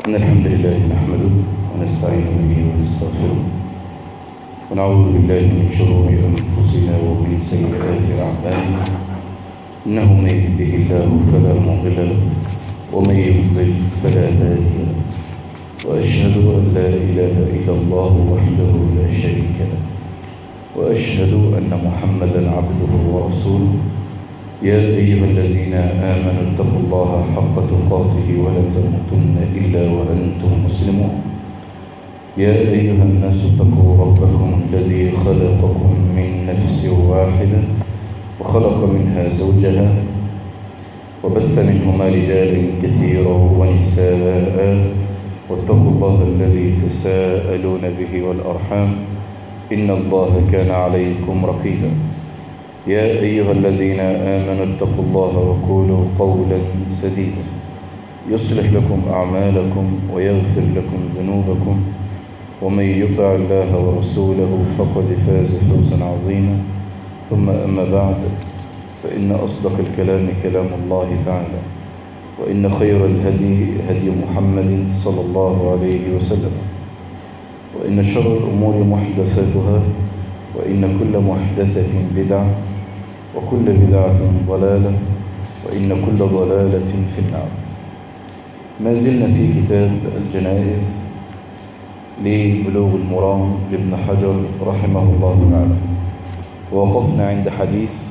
إن الحمد لله نحمده ونستعين به ونستغفره ونعوذ بالله من شرور أنفسنا ومن سيئات أعمالنا إنه من يهده الله فلا مضل له ومن يضلل فلا هادي له وأشهد أن لا إله إلا الله وحده لا شريك له وأشهد أن محمدا عبده ورسوله يا أيها الذين آمنوا اتقوا الله حق تقاته ولا تموتن إلا وأنتم مسلمون يا أيها الناس اتقوا ربكم الذي خلقكم من نفس واحدة وخلق منها زوجها وبث منهما رجالا كثيرا ونساء واتقوا الله الذي تساءلون به والأرحام إن الله كان عليكم رقيبا يا أيها الذين آمنوا اتقوا الله وقولوا قولا سديدا يصلح لكم أعمالكم ويغفر لكم ذنوبكم ومن يطع الله ورسوله فقد فاز فوزا عظيما ثم أما بعد فإن أصدق الكلام كلام الله تعالى وإن خير الهدي هدي محمد صلى الله عليه وسلم وإن شر الأمور محدثاتها وإن كل محدثة بدعة وكل بدعة ضلالة وإن كل ضلالة في النار ما زلنا في كتاب الجنائز لبلوغ المرام لابن حجر رحمه الله تعالى ووقفنا عند حديث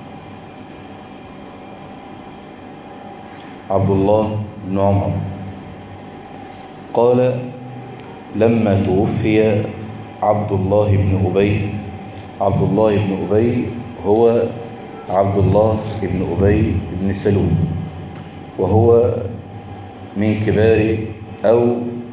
عبد الله بن عمر قال لما توفي عبد الله بن أبي عبد الله بن أبي هو عبد الله بن أبي بن سلول وهو من كبار أو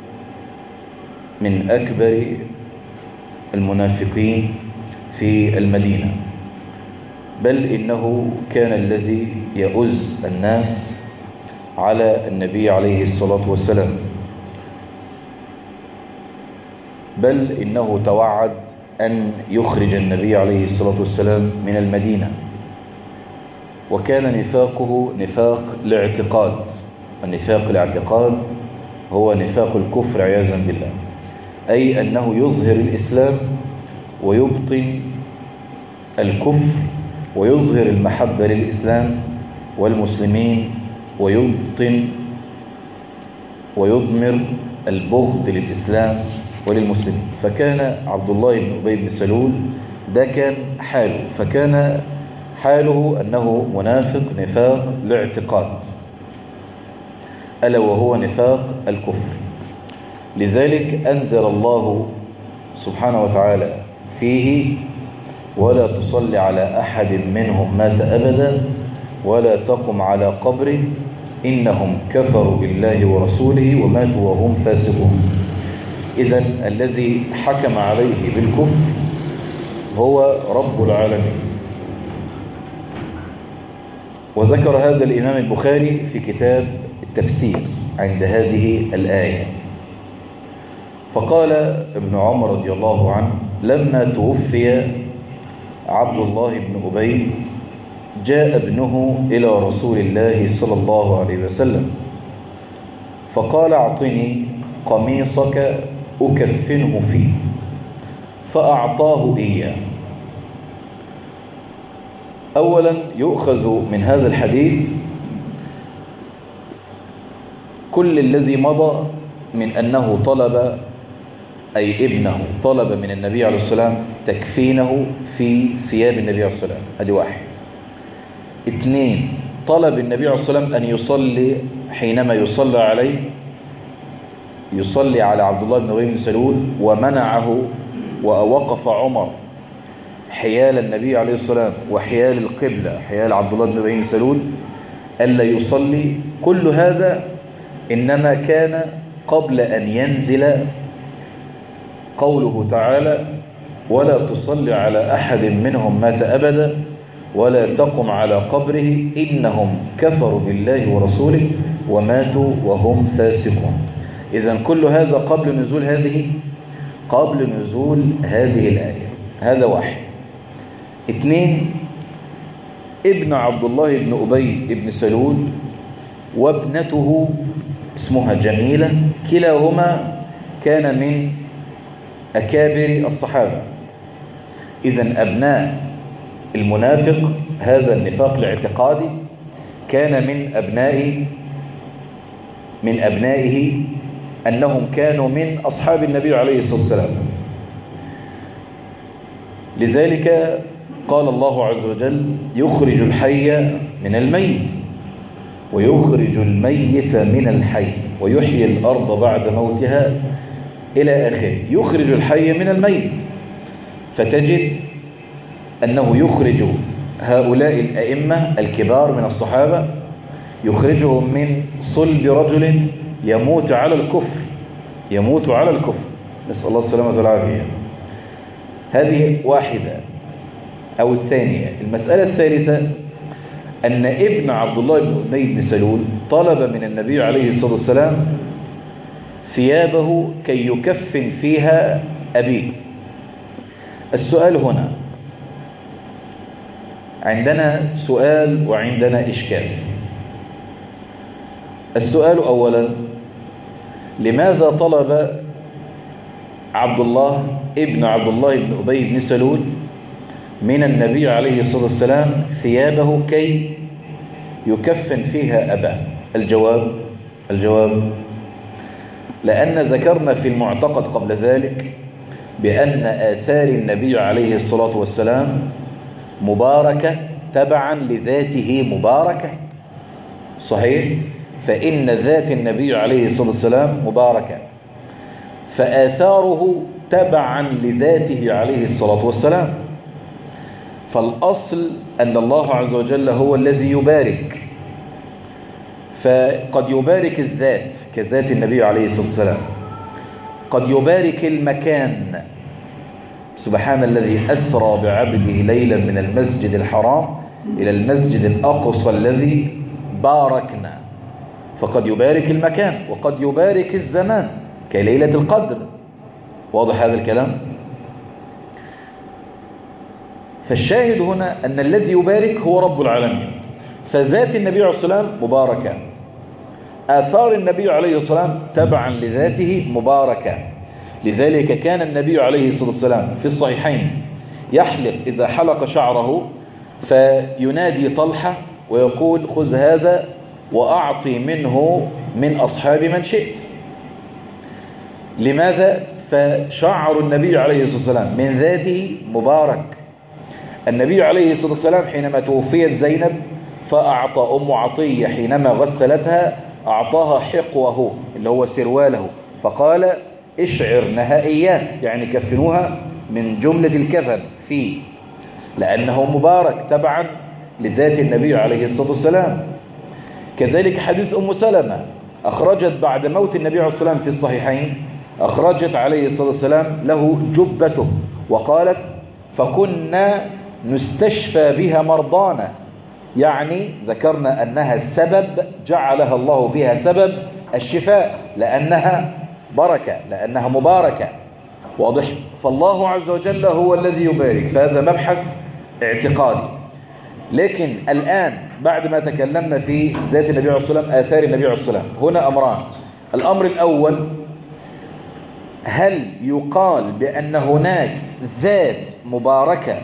من أكبر المنافقين في المدينة بل إنه كان الذي يؤز الناس على النبي عليه الصلاة والسلام بل إنه توعد أن يخرج النبي عليه الصلاة والسلام من المدينة وكان نفاقه نفاق الاعتقاد النفاق الاعتقاد هو نفاق الكفر عياذا بالله أي أنه يظهر الإسلام ويبطن الكفر ويظهر المحبة للإسلام والمسلمين ويبطن ويضمر البغض للإسلام وللمسلمين فكان عبد الله بن أبي بن سلول ده كان حاله فكان حاله أنه منافق نفاق الاعتقاد ألا وهو نفاق الكفر لذلك أنزل الله سبحانه وتعالى فيه ولا تصل على أحد منهم مات أبدا ولا تقم على قبره إنهم كفروا بالله ورسوله وماتوا وهم فاسقون إذا الذي حكم عليه بالكفر هو رب العالمين وذكر هذا الإمام البخاري في كتاب التفسير عند هذه الآية فقال ابن عمر رضي الله عنه لما توفي عبد الله بن أبي جاء ابنه إلى رسول الله صلى الله عليه وسلم فقال اعطني قميصك أكفنه فيه فأعطاه إياه أولا يؤخذ من هذا الحديث كل الذي مضى من أنه طلب أي ابنه طلب من النبي عليه السلام تكفينه في ثياب النبي عليه السلام هذه واحد اثنين طلب النبي عليه السلام أن يصلي حينما يصلى عليه يصلي على عبد الله بن أبي بن سلول ومنعه ووقف عمر حيال النبي عليه السلام وحيال القبلة حيال عبد الله بن أبي بن سلول ألا يصلي كل هذا إنما كان قبل أن ينزل قوله تعالى ولا تصلي على أحد منهم مات أبدا ولا تقم على قبره إنهم كفروا بالله ورسوله وماتوا وهم فاسقون إذا كل هذا قبل نزول هذه قبل نزول هذه الآية هذا واحد اثنين ابن عبد الله بن أبي بن سلول وابنته اسمها جميلة كلاهما كان من أكابر الصحابة إذا أبناء المنافق هذا النفاق الاعتقادي كان من أبناء من أبنائه أنهم كانوا من أصحاب النبي عليه الصلاة والسلام لذلك قال الله عز وجل يخرج الحي من الميت ويخرج الميت من الحي ويحيي الأرض بعد موتها إلى آخره يخرج الحي من الميت فتجد أنه يخرج هؤلاء الأئمة الكبار من الصحابة يخرجهم من صلب رجل يموت على الكفر يموت على الكفر نسأل الله السلامة والعافية هذه واحدة أو الثانية المسألة الثالثة أن ابن عبد الله بن أبي بن سلول طلب من النبي عليه الصلاة والسلام ثيابه كي يكفن فيها أبيه السؤال هنا عندنا سؤال وعندنا إشكال السؤال أولا لماذا طلب عبد الله ابن عبد الله بن أبي بن سلول من النبي عليه الصلاة والسلام ثيابه كي يكفن فيها أباه الجواب الجواب لأن ذكرنا في المعتقد قبل ذلك بأن آثار النبي عليه الصلاة والسلام مباركة تبعا لذاته مباركة صحيح فإن ذات النبي عليه الصلاة والسلام مباركة فآثاره تبعا لذاته عليه الصلاة والسلام فالأصل أن الله عز وجل هو الذي يبارك فقد يبارك الذات كذات النبي عليه الصلاة والسلام قد يبارك المكان سبحان الذي أسرى بعبده ليلا من المسجد الحرام إلى المسجد الأقصى الذي باركنا فقد يبارك المكان وقد يبارك الزمان كليلة القدر واضح هذا الكلام فالشاهد هنا أن الذي يبارك هو رب العالمين فذات النبي عليه الصلاة والسلام مباركة آثار النبي عليه الصلاة والسلام تبعا لذاته مباركة لذلك كان النبي عليه الصلاة والسلام في الصحيحين يحلق إذا حلق شعره فينادي طلحة ويقول خذ هذا وأعطي منه من أصحاب من شئت لماذا؟ فشعر النبي عليه الصلاة والسلام من ذاته مبارك النبي عليه الصلاة والسلام حينما توفيت زينب فأعطى أم عطية حينما غسلتها أعطاها حقوه اللي هو سرواله فقال اشعر نهائياه يعني كفنوها من جملة الكفن فيه لأنه مبارك تبعا لذات النبي عليه الصلاة والسلام كذلك حديث أم سلمة أخرجت بعد موت النبي عليه الصلاة والسلام في الصحيحين أخرجت عليه الصلاة والسلام له جبته وقالت فكنا نستشفى بها مرضانا يعني ذكرنا أنها السبب جعلها الله فيها سبب الشفاء لأنها بركة لأنها مباركة واضح فالله عز وجل هو الذي يبارك فهذا مبحث اعتقادي لكن الآن بعد ما تكلمنا في ذات النبي عليه الصلاة والسلام آثار النبي عليه الصلاة والسلام هنا أمران الأمر الأول هل يقال بأن هناك ذات مباركة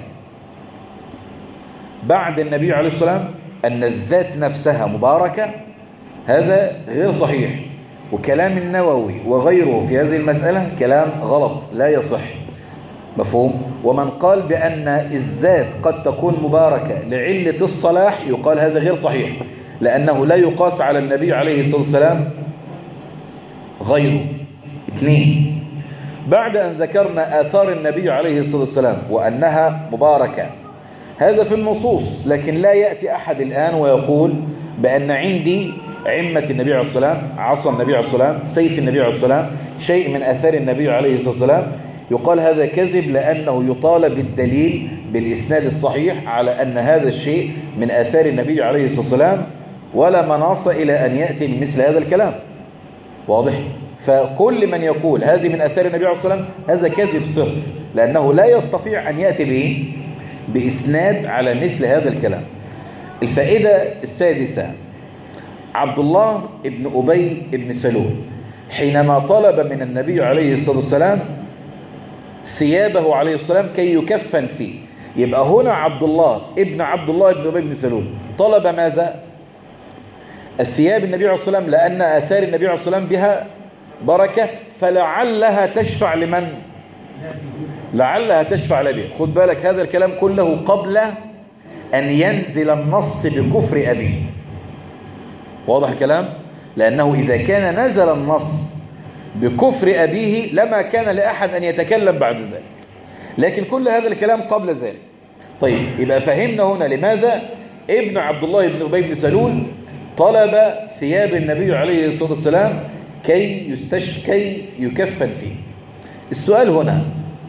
بعد النبي عليه الصلاة والسلام أن الذات نفسها مباركة هذا غير صحيح وكلام النووي وغيره في هذه المسألة كلام غلط لا يصح مفهوم ومن قال بأن الذات قد تكون مباركة لعلة الصلاح يقال هذا غير صحيح لأنه لا يقاس على النبي عليه الصلاة والسلام غيره اثنين بعد أن ذكرنا آثار النبي عليه الصلاة والسلام وأنها مباركة هذا في النصوص لكن لا يأتي أحد الآن ويقول بأن عندي عمة النبي عليه الصلاة والسلام عصا النبي عليه الصلاة والسلام سيف النبي عليه الصلاة والسلام شيء من أثار النبي عليه الصلاة والسلام يقال هذا كذب لأنه يطالب بالدليل بالإسناد الصحيح على أن هذا الشيء من آثار النبي عليه الصلاة والسلام ولا مناص إلى أن يأتي بمثل هذا الكلام واضح؟ فكل من يقول هذه من أثار النبي عليه الصلاة والسلام هذا كذب صرف لأنه لا يستطيع أن يأتي به بإسناد على مثل هذا الكلام الفائدة السادسة عبد الله ابن أبي ابن سلول حينما طلب من النبي عليه الصلاة والسلام ثيابه عليه السلام كي يكفن فيه يبقى هنا عبد الله ابن عبد الله ابن أبي بن سلول طلب ماذا الثياب النبي عليه الصلاة والسلام لأن آثار النبي عليه الصلاة والسلام بها بركة فلعلها تشفع لمن لعلها تشفع لأبيه خد بالك هذا الكلام كله قبل أن ينزل النص بكفر أبيه واضح الكلام لأنه إذا كان نزل النص بكفر أبيه لما كان لأحد أن يتكلم بعد ذلك لكن كل هذا الكلام قبل ذلك طيب يبقى فهمنا هنا لماذا ابن عبد الله بن أبي بن سلول طلب ثياب النبي عليه الصلاة والسلام كي يستشف كي يكفن فيه السؤال هنا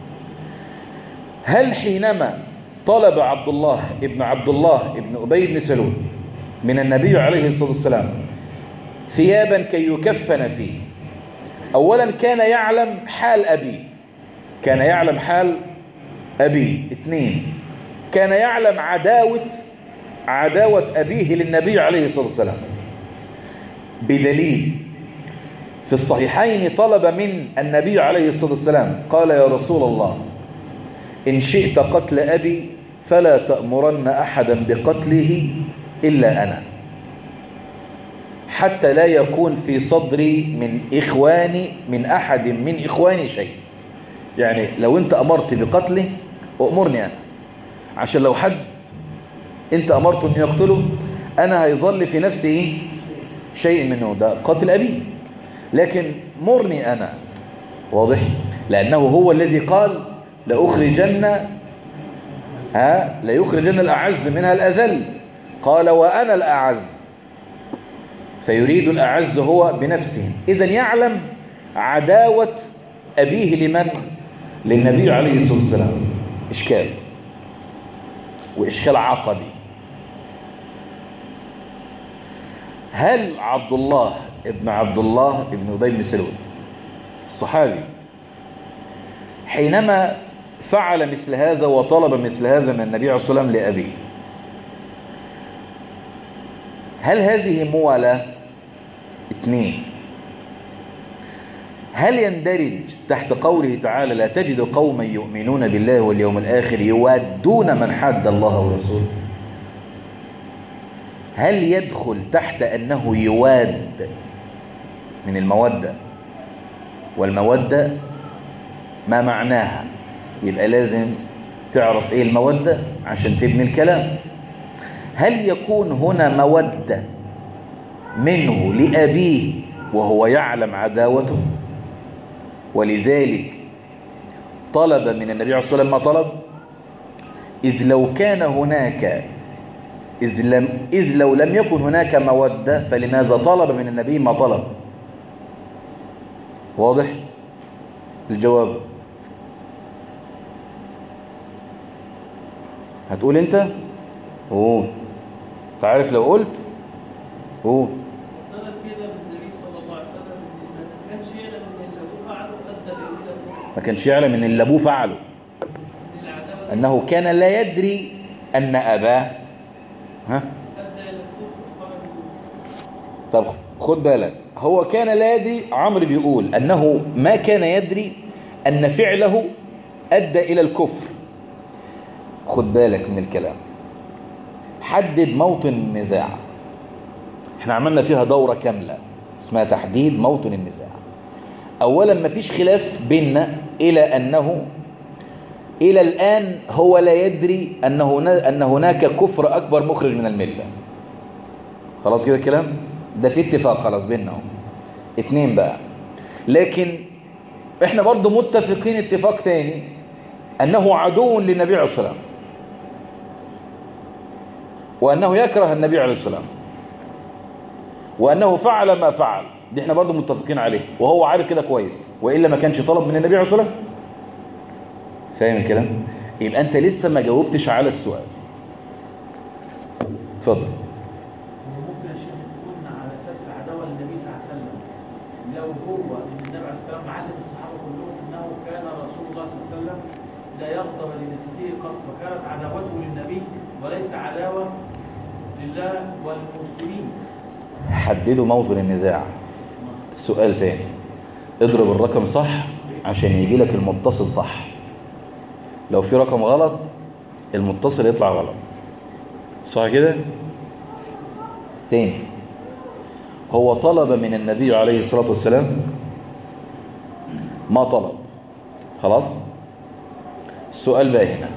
هل حينما طلب عبد الله ابن عبد الله ابن أبي بن سلول من النبي عليه الصلاة والسلام ثيابا كي يكفن فيه أولا كان يعلم حال أبيه كان يعلم حال أبيه اثنين كان يعلم عداوة عداوة أبيه للنبي عليه الصلاة والسلام بدليل في الصحيحين طلب من النبي عليه الصلاة والسلام قال يا رسول الله إن شئت قتل أبي فلا تأمرن أحدا بقتله إلا أنا حتى لا يكون في صدري من إخواني من أحد من إخواني شيء يعني لو أنت أمرت بقتله أمرني أنا عشان لو حد أنت أمرته أن يقتله أنا هيظل في نفسي إيه؟ شيء منه ده قتل أبي لكن مرني أنا واضح لأنه هو الذي قال لأخرجن ها ليخرجن الأعز منها الأذل قال وأنا الأعز فيريد الأعز هو بنفسه إذا يعلم عداوة أبيه لمن؟ للنبي عليه الصلاة والسلام إشكال وإشكال عقدي هل عبد الله ابن عبد الله ابن أبي بن سلول الصحابي حينما فعل مثل هذا وطلب مثل هذا من النبي عليه الصلاة والسلام لأبيه هل هذه موالاة اثنين هل يندرج تحت قوله تعالى لا تجد قوما يؤمنون بالله واليوم الآخر يوادون من حد الله ورسوله هل يدخل تحت أنه يواد من المودة والمودة ما معناها يبقى لازم تعرف ايه المودة عشان تبني الكلام هل يكون هنا مودة منه لأبيه وهو يعلم عداوته ولذلك طلب من النبي عليه الصلاة والسلام ما طلب إذ لو كان هناك إذ, لم إذ لو لم يكن هناك مودة فلماذا طلب من النبي ما طلب واضح الجواب هتقول انت قول تعرف لو قلت قول طلب كده من النبي صلى الله عليه وسلم ما كانش يعلم ان اللي ابوه فعله ادى الى ما كانش يعلم ان اللي ابوه فعله العداوه انه كان لا يدري ان اباه ها ادى الى الكفر وخرج منه. طب خد بالك هو كان لا يدري عمرو بيقول انه ما كان يدري ان فعله ادى الى الكفر خد بالك من الكلام حدد موطن النزاع احنا عملنا فيها دورة كاملة اسمها تحديد موطن النزاع اولا مفيش خلاف بيننا الى انه الى الان هو لا يدري ان هنا ان هناك كفر اكبر مخرج من المله خلاص كده الكلام ده في اتفاق خلاص بيننا اهو اتنين بقى لكن احنا برضو متفقين اتفاق ثاني انه عدو للنبي عليه الصلاه والسلام وانه يكره النبي عليه الصلاه والسلام وانه فعل ما فعل دي احنا برضو متفقين عليه وهو عارف كده كويس والا ما كانش طلب من النبي عليه الصلاه والسلام فاهم الكلام يبقى انت لسه ما جاوبتش على السؤال اتفضل وممكن يا شيخ تكون على اساس العداوه للنبي صلى الله عليه وسلم لو هو ان النبي عليه الصلاه والسلام معلم الصحابه كلهم انه كان رسول الله صلى الله عليه وسلم لا يغضب لنفسه قط فكانت عداوته للنبي وليس عداوه لله والمسلمين حددوا موطن النزاع سؤال تاني اضرب الرقم صح عشان يجي لك المتصل صح لو في رقم غلط المتصل يطلع غلط صح كده تاني هو طلب من النبي عليه الصلاة والسلام ما طلب خلاص السؤال بقى هنا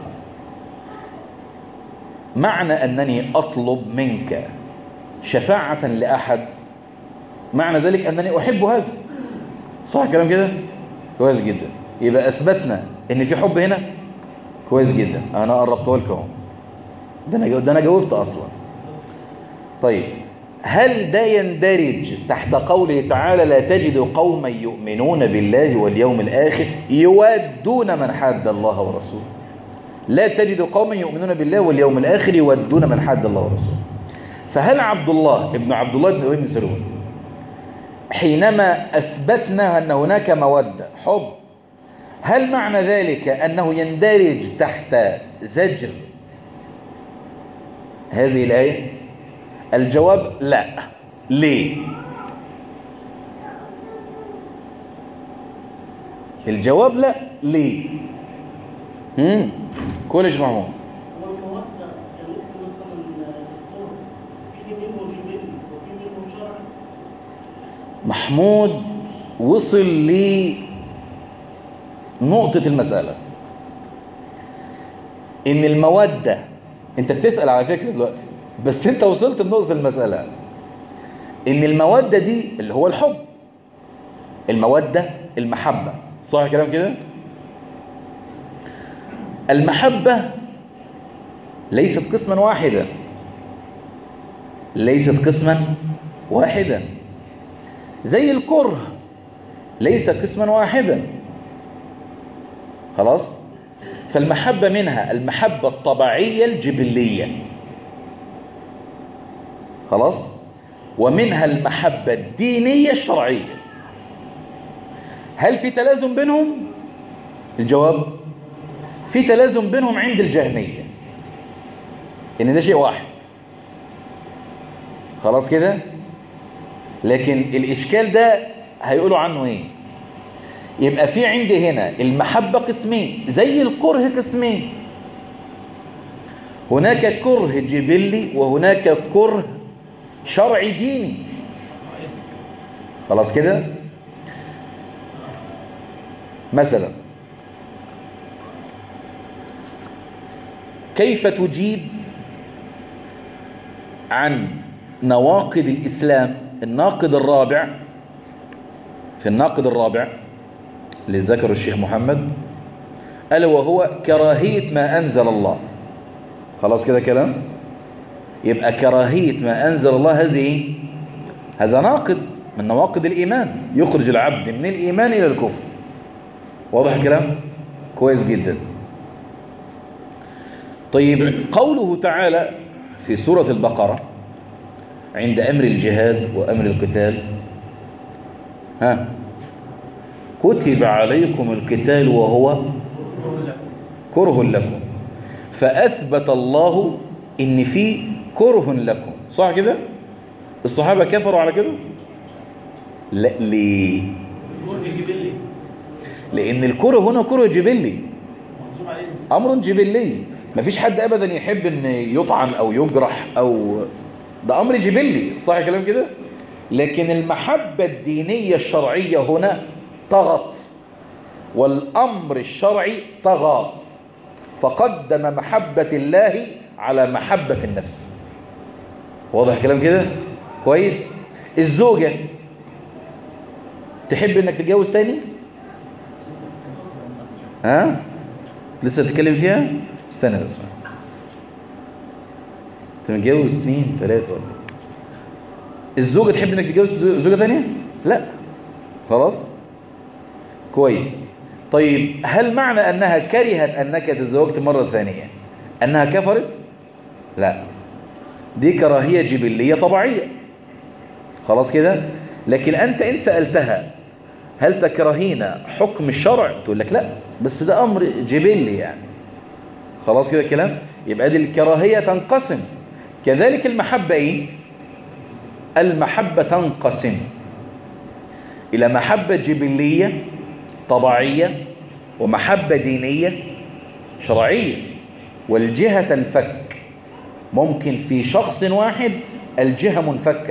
معنى أنني أطلب منك شفاعة لأحد معنى ذلك أنني أحب هذا صح كلام كده كويس جدا يبقى أثبتنا أن في حب هنا كويس جدا أنا قربته لكم ده أنا ده أنا جاوبت أصلا طيب هل ده يندرج تحت قوله تعالى لا تجد قوما يؤمنون بالله واليوم الآخر يودون من حاد الله ورسوله لا تجد قوما يؤمنون بالله واليوم الآخر يودون من حاد الله ورسوله فهل عبد الله ابن عبد الله بن أبي بن سلول حينما أثبتنا أن هناك مودة حب هل معنى ذلك أنه يندرج تحت زجر هذه الآية الجواب لا ليه الجواب لا ليه امم كل محمود هو الموقع كان اسمه مثلا القرب في منه جبلي وفي منه شرعي محمود وصل لنقطة المسألة إن المودة أنت بتسأل على فكرة دلوقتي بس أنت وصلت لنقطة المسألة إن المودة دي اللي هو الحب المودة المحبة صح كلام كده؟ المحبة ليست قسما واحدا ليست قسما واحدا زي الكره ليس قسما واحدا خلاص فالمحبة منها المحبة الطبيعية الجبلية خلاص ومنها المحبة الدينية الشرعية هل في تلازم بينهم الجواب في تلازم بينهم عند الجهمية ان ده شيء واحد خلاص كده لكن الإشكال ده هيقولوا عنه إيه يبقى في عندي هنا المحبة قسمين زي الكره قسمين هناك كره جبلي وهناك كره شرعي ديني خلاص كده مثلا كيف تجيب عن نواقض الإسلام الناقض الرابع في الناقض الرابع اللي ذكره الشيخ محمد ألا وهو كراهية ما أنزل الله خلاص كده كلام يبقى كراهية ما أنزل الله هذه إيه؟ هذا ناقض من نواقض الإيمان يخرج العبد من الإيمان إلى الكفر واضح الكلام كويس جدا طيب قوله تعالى في سورة البقرة عند أمر الجهاد وأمر القتال ها كتب عليكم القتال وهو كره لكم فأثبت الله إن في كره لكم صح كده الصحابة كفروا على كده لا ليه كره جبلي لأن الكره هنا كره جبلي منصوب عليه الانسان أمر جبلي مفيش حد أبدا يحب أن يطعن أو يجرح أو ده أمر جبلي صح كلام كده لكن المحبة الدينية الشرعية هنا طغت والأمر الشرعي طغى فقدم محبة الله على محبة النفس واضح كلام كده كويس الزوجة تحب انك تتجوز تاني ها لسه تتكلم فيها استنى بس انت متجوز اثنين ثلاثة ولا الزوجة تحب انك تتجوز زوجة تانية لا خلاص كويس طيب هل معنى انها كرهت انك تزوجت مرة ثانية انها كفرت لا دي كراهية جبلية طبيعية خلاص كده لكن انت ان سألتها هل تكرهين حكم الشرع تقول لك لا بس ده امر جبلي يعني خلاص كده كلام يبقى دي الكراهية تنقسم كذلك المحبة ايه المحبة تنقسم إلى محبة جبلية طبيعية ومحبة دينية شرعية والجهة تنفك ممكن في شخص واحد الجهة منفكة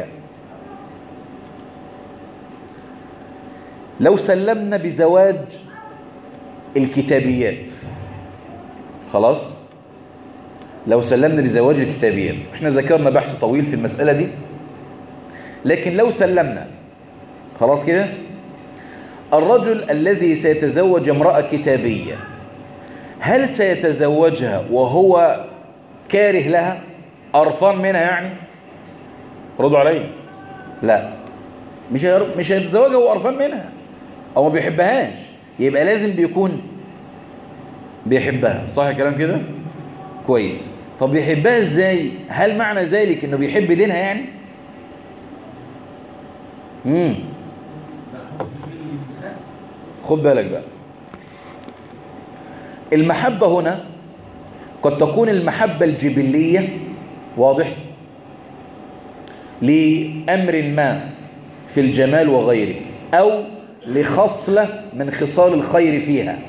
لو سلمنا بزواج الكتابيات خلاص لو سلمنا بزواج الكتابيات احنا ذكرنا بحث طويل في المسألة دي لكن لو سلمنا خلاص كده الرجل الذي سيتزوج امرأة كتابية هل سيتزوجها وهو كاره لها قرفان منها يعني ردوا علي لا مش هير- مش هيتزوجها وهو قرفان منها او ما بيحبهاش يبقى لازم بيكون بيحبها صح الكلام كده كويس طب بيحبها ازاي هل معنى ذلك انه بيحب دينها يعني امم خد بالك بقى المحبة هنا قد تكون المحبة الجبلية واضح لأمر ما في الجمال وغيره أو لخصلة من خصال الخير فيها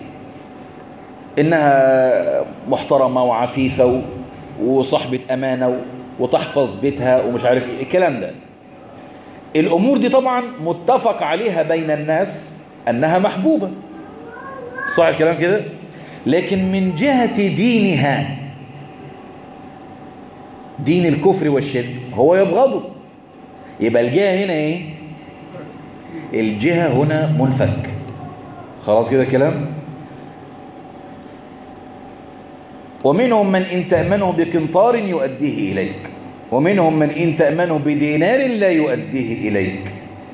إنها محترمة وعفيفة و- وصاحبة أمانة و- وتحفظ بيتها ومش عارف إيه الكلام ده الأمور دي طبعا متفق عليها بين الناس أنها محبوبة صح الكلام كده لكن من جهة دينها دين الكفر والشرك هو يبغضه يبقى الجهة هنا ايه الجهة هنا منفك خلاص كده كلام ومنهم من إن تأمنه بقنطار يؤديه إليك ومنهم من إن تأمنه بدينار لا يؤديه إليك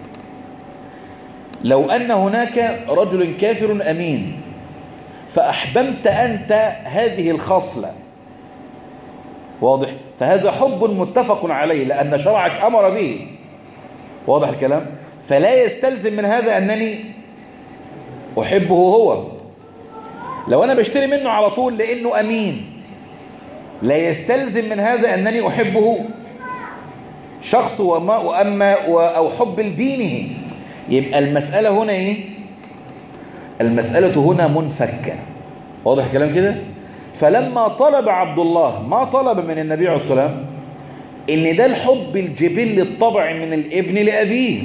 لو أن هناك رجل كافر أمين فأحببت أنت هذه الخصلة واضح فهذا حب متفق عليه لأن شرعك أمر به واضح الكلام فلا يستلزم من هذا أنني أحبه هو لو أنا بشتري منه على طول لأنه أمين لا يستلزم من هذا أنني أحبه شخص وما وأما و- أو حب لدينه يبقى المسألة هنا إيه المسألة هنا منفكة واضح الكلام كده فلما طلب عبد الله ما طلب من النبي عليه الصلاة والسلام ان ده الحب الجبلي الطبعي من الابن لأبيه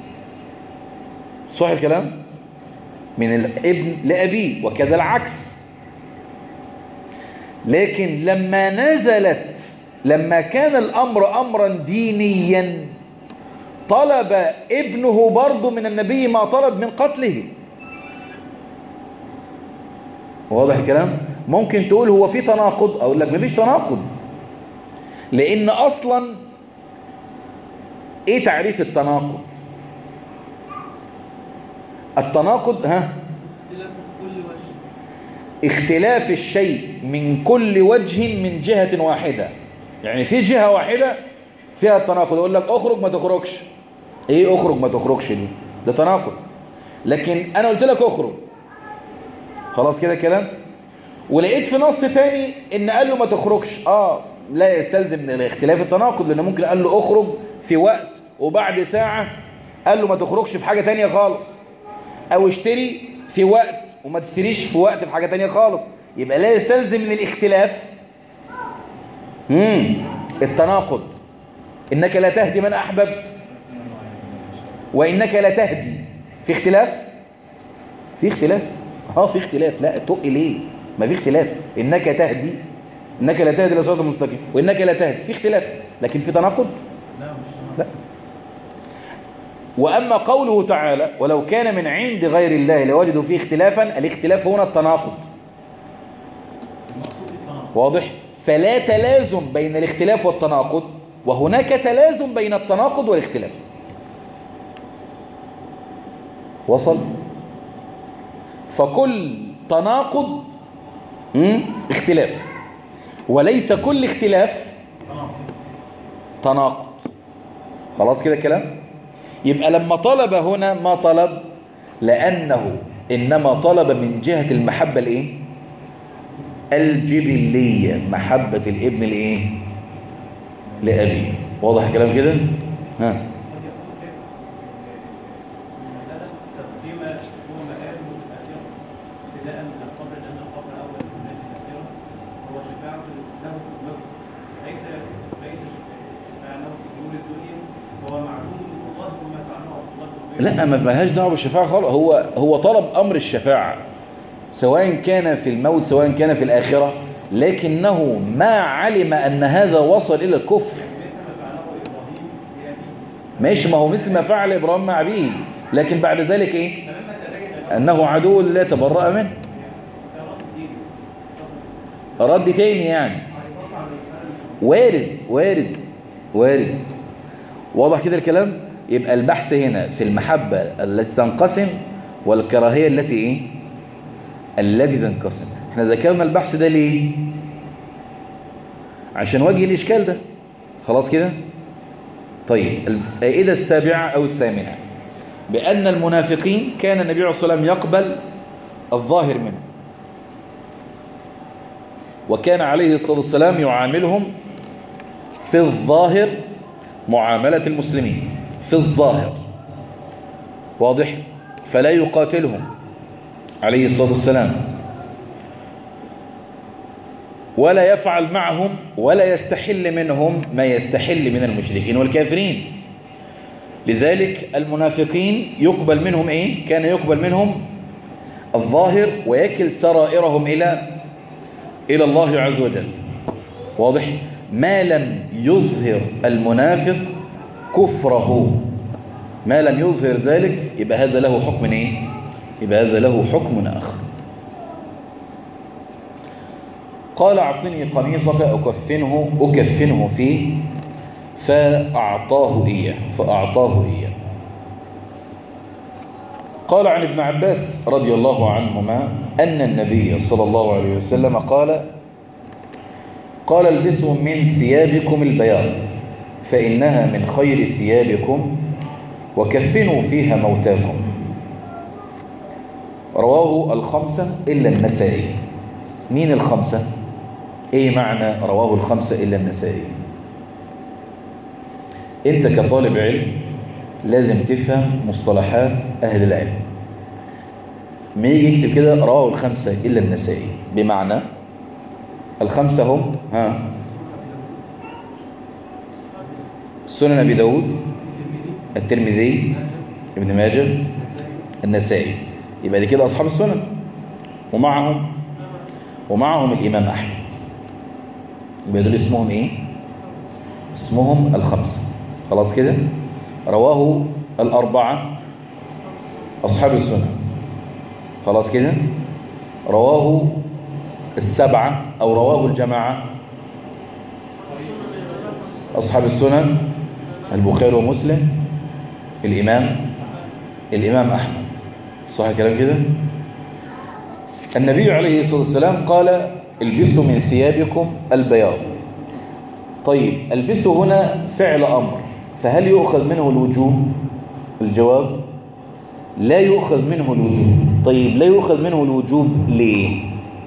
صح الكلام من الابن لأبيه وكذا العكس لكن لما نزلت لما كان الأمر أمرا دينيا طلب ابنه برضه من النبي ما طلب من قتله واضح الكلام ممكن تقول هو في تناقض اقول لك مفيش تناقض لان اصلا ايه تعريف التناقض التناقض ها اختلاف كل وجه اختلاف الشيء من كل وجه من جهة واحدة يعني في جهة واحدة فيها التناقض يقول لك اخرج ما تخرجش ايه اخرج ما تخرجش دي ده تناقض لكن انا قلت لك اخرج خلاص كده كلام ولقيت في نص تاني ان قال له ما تخرجش اه لا يستلزم من الاختلاف التناقض لان ممكن قال له اخرج في وقت وبعد ساعة قال له ما تخرجش في حاجة تانية خالص او اشتري في وقت وما تشتريش في وقت في حاجة تانية خالص يبقى لا يستلزم من الاختلاف مم. التناقض انك لا تهدي من احببت وانك لا تهدي في اختلاف في اختلاف اه في اختلاف لا تق ليه ما في اختلاف انك تهدي انك لا تهدي لصراط المستقيم وانك لا تهدي في اختلاف لكن في تناقض لا مش لا واما قوله تعالى ولو كان من عند غير الله لوجدوا فيه اختلافا الاختلاف هنا التناقض المقصود التناقض واضح فلا تلازم بين الاختلاف والتناقض وهناك تلازم بين التناقض والاختلاف وصل فكل تناقض مم، اختلاف وليس كل اختلاف تناقض خلاص كده كلام يبقى لما طلب هنا ما طلب لأنه إنما طلب من جهة المحبة الإيه الجبلية محبة الابن الإيه لأبيه واضح الكلام كده ها لا ما ملهاش دعوه بالشفاعه خالص هو هو طلب امر الشفاعه سواء كان في الموت سواء كان في الاخره لكنه ما علم ان هذا وصل الى الكفر ماشي ما هو مثل ما فعل ابراهيم مع ابيه لكن بعد ذلك ايه انه عدو لا تبرأ منه رد تاني يعني وارد وارد وارد واضح كده الكلام يبقى البحث هنا في المحبة التي تنقسم والكراهية التي ايه التي تنقسم احنا ذكرنا البحث ده ليه عشان وجه الاشكال ده خلاص كده طيب الفائدة السابعة او الثامنة بأن المنافقين كان النبي عليه الصلاة والسلام يقبل الظاهر منه وكان عليه الصلاة والسلام يعاملهم في الظاهر معاملة المسلمين في الظاهر واضح فلا يقاتلهم عليه الصلاة والسلام ولا يفعل معهم ولا يستحل منهم ما يستحل من المشركين والكافرين لذلك المنافقين يقبل منهم ايه كان يقبل منهم الظاهر ويكل سرائرهم الى الى الله عز وجل واضح ما لم يظهر المنافق كفره ما لم يظهر ذلك يبقى هذا له حكم ايه يبقى هذا له حكم اخر قال اعطني قميصك اكفنه اكفنه فيه فاعطاه اياه فاعطاه اياه قال عن ابن عباس رضي الله عنهما ان النبي صلى الله عليه وسلم قال قال البسوا من ثيابكم البياض فإنها من خير ثيابكم وكفنوا فيها موتاكم رواه الخمسة إلا النسائي مين الخمسة؟ إيه معنى رواه الخمسة إلا النسائي؟ أنت كطالب علم لازم تفهم مصطلحات أهل العلم ما يجي يكتب كده رواه الخمسة إلا النسائي بمعنى الخمسة هم ها سنن أبي داود الترمذي ابن ماجه النسائي يبقى دي كده أصحاب السنن ومعهم ومعهم الإمام أحمد يبقى دول اسمهم إيه اسمهم الخمسة خلاص كده رواه الأربعة أصحاب السنن خلاص كده رواه السبعة أو رواه الجماعة أصحاب السنن البخاري ومسلم الإمام الإمام أحمد صح الكلام كده النبي عليه الصلاة والسلام قال البسوا من ثيابكم البياض طيب البسوا هنا فعل أمر فهل يؤخذ منه الوجوب الجواب لا يؤخذ منه الوجوب طيب لا يؤخذ منه الوجوب ليه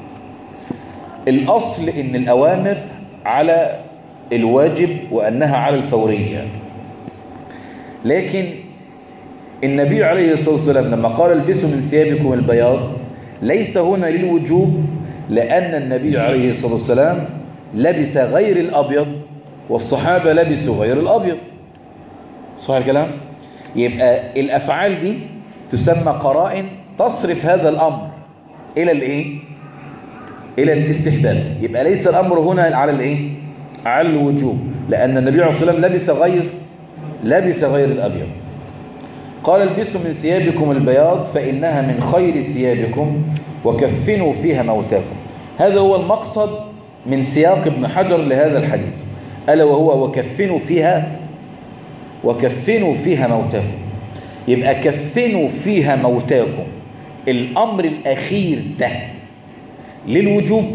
الأصل إن الأوامر على الواجب وأنها على الفورية لكن النبي عليه الصلاة والسلام لما قال البسوا من ثيابكم البياض ليس هنا للوجوب لأن النبي عليه الصلاة والسلام لبس غير الأبيض والصحابة لبسوا غير الأبيض صح الكلام؟ يبقى الأفعال دي تسمى قرائن تصرف هذا الأمر إلى الإيه؟ إلى الاستحباب يبقى ليس الأمر هنا على الإيه؟ على الوجوب لأن النبي عليه الصلاة والسلام لبس غير لبس غير الأبيض قال البسوا من ثيابكم البياض فإنها من خير ثيابكم وكفنوا فيها موتاكم هذا هو المقصد من سياق ابن حجر لهذا الحديث ألا وهو وكفنوا فيها وكفنوا فيها موتاكم يبقى كفنوا فيها موتاكم الأمر الأخير ده للوجوب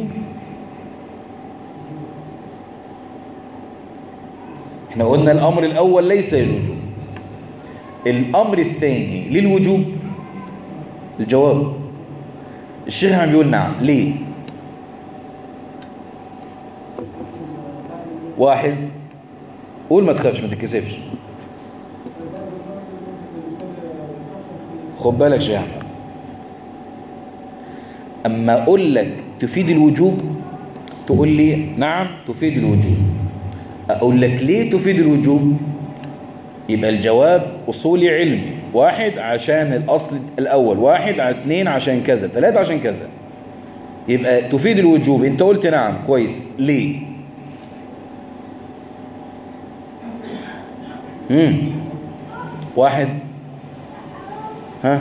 احنا قلنا الأمر الأول ليس للوجوب الأمر الثاني للوجوب الجواب الشيخ عم بيقول نعم ليه واحد قول ما تخافش ما تتكسفش خد بالك شيخ احمد اما اقول لك تفيد الوجوب تقول لي نعم تفيد الوجوب اقول لك ليه تفيد الوجوب يبقى الجواب أصولي علمي واحد عشان الأصل الأول واحد على اتنين عشان كذا ثلاثة عشان كذا يبقى تفيد الوجوب انت قلت نعم كويس ليه مم. واحد ها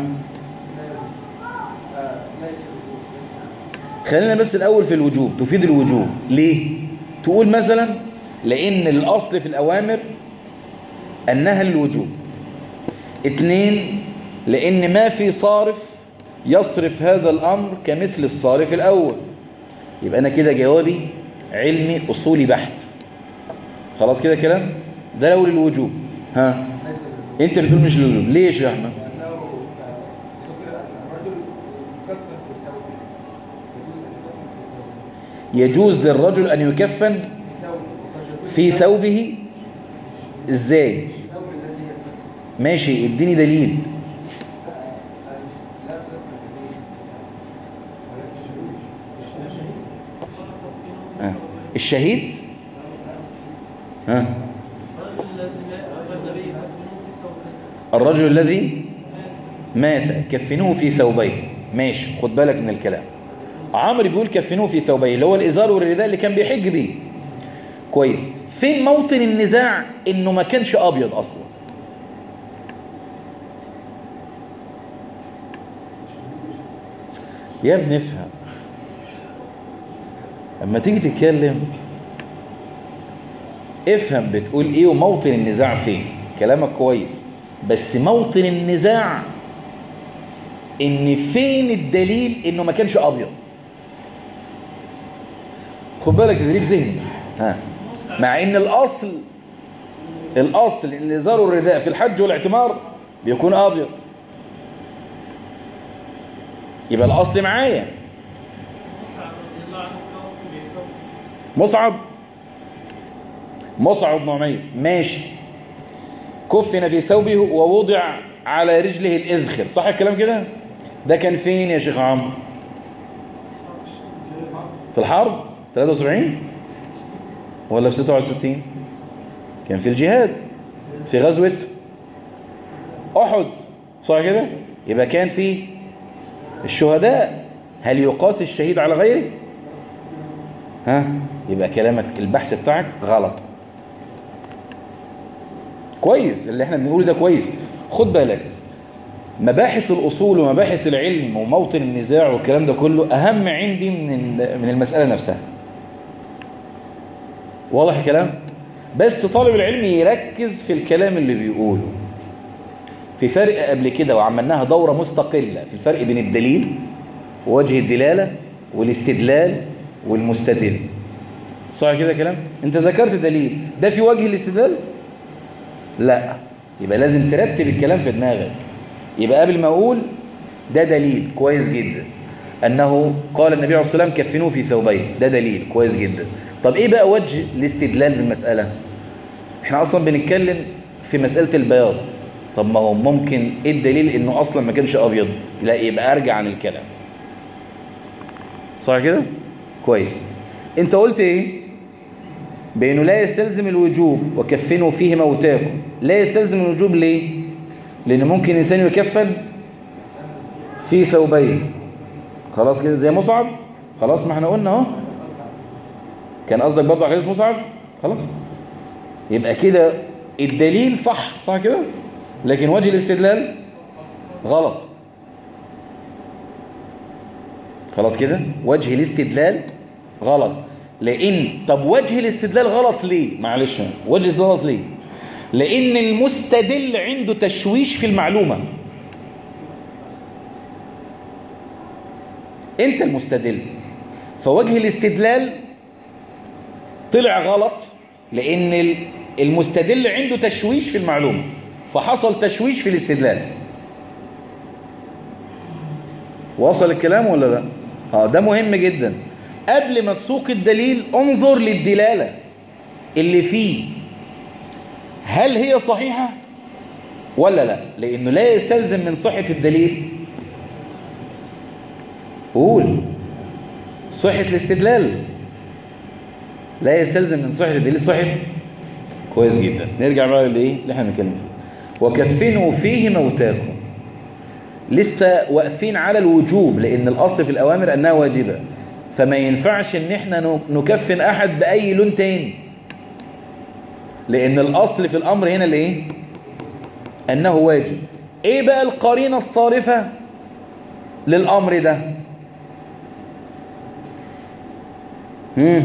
خلينا بس الأول في الوجوب تفيد الوجوب ليه تقول مثلا لأن الأصل في الأوامر أنها الوجوب اتنين لأن ما في صارف يصرف هذا الأمر كمثل الصارف الأول يبقى أنا كده جوابي علمي أصولي بحت خلاص كده كلام ده لو للوجوب ها انت بتقول مش للوجوب ليش يا احمد يجوز للرجل أن يكفن في ثوبه ازاي ماشي اديني دليل آه. الشهيد ها الرجل الذي مات النبي كفنوه في ثوبه الرجل الذي مات كفنوه في ثوبين ماشي خد بالك من الكلام عمرو بيقول كفنوه في ثوبين اللي هو الازار والرداء اللي كان بيحج بيه كويس فين موطن النزاع انه ما كانش ابيض اصلا يا ابني افهم اما تيجي تتكلم افهم بتقول ايه وموطن النزاع فين كلامك كويس بس موطن النزاع ان فين الدليل انه ما كانش ابيض خد بالك تدريب ذهني ها مع ان الاصل الاصل ان الازار والرداء في الحج والاعتمار بيكون ابيض يبقى الاصل معايا مصعب رضي الله عنه توفي بثوب مصعب مصعب بن عمير ماشي كفن في ثوبه ووضع على رجله الإذخر صح الكلام كده ده كان فين يا شيخ عمرو في الحرب 73 ولا في 66 كان في الجهاد في غزوة أحد صح كده يبقى كان في الشهداء هل يقاس الشهيد على غيره ها يبقى كلامك البحث بتاعك غلط كويس اللي احنا بنقوله ده كويس خد بالك مباحث الأصول ومباحث العلم وموطن النزاع والكلام ده كله أهم عندي من ال- من المسألة نفسها واضح الكلام بس طالب العلم يركز في الكلام اللي بيقوله في فرق قبل كده وعملناها دورة مستقلة في الفرق بين الدليل ووجه الدلالة والاستدلال والمستدل صح كده كلام انت ذكرت دليل ده في وجه الاستدلال لا يبقى لازم ترتب الكلام في دماغك يبقى قبل ما اقول ده دليل كويس جدا انه قال النبي عليه الصلاه والسلام كفنوه في ثوبين ده دليل كويس جدا طب ايه بقى وجه الاستدلال في المساله احنا اصلا بنتكلم في مساله البياض طب ما هو ممكن ايه الدليل انه اصلا ما كانش ابيض لا يبقى ارجع عن الكلام صح كده كويس انت قلت ايه بانه لا يستلزم الوجوب وكفنوا فيه موتاكم لا يستلزم الوجوب ليه لان ممكن انسان يكفن في ثوبين خلاص كده زي مصعب خلاص ما احنا قلنا اهو كان قصدك برضه على حديث مصعب خلاص يبقى كده الدليل صح صح كده لكن وجه الاستدلال غلط خلاص كده وجه الاستدلال غلط لان طب وجه الاستدلال غلط ليه معلش وجه الاستدلال غلط ليه لان المستدل عنده تشويش في المعلومه انت المستدل فوجه الاستدلال طلع غلط لان ال- المستدل عنده تشويش في المعلومه فحصل تشويش في الاستدلال وصل الكلام ولا لا اه ده مهم جدا قبل ما تسوق الدليل انظر للدلاله اللي فيه هل هي صحيحه ولا لا لانه لا يستلزم من صحه الدليل قول صحه الاستدلال لا يستلزم من صحه الدليل صحه كويس جدا نرجع بقى لايه اللي احنا بنتكلم فيه وكفنوا فيه موتاكم لسه واقفين على الوجوب لأن الأصل في الأوامر أنها واجبة فما ينفعش ان احنا نكفن احد بأي لون تاني لأن الأصل في الأمر هنا الايه أنه واجب ايه بقى القرينة الصارفة للأمر ده مم.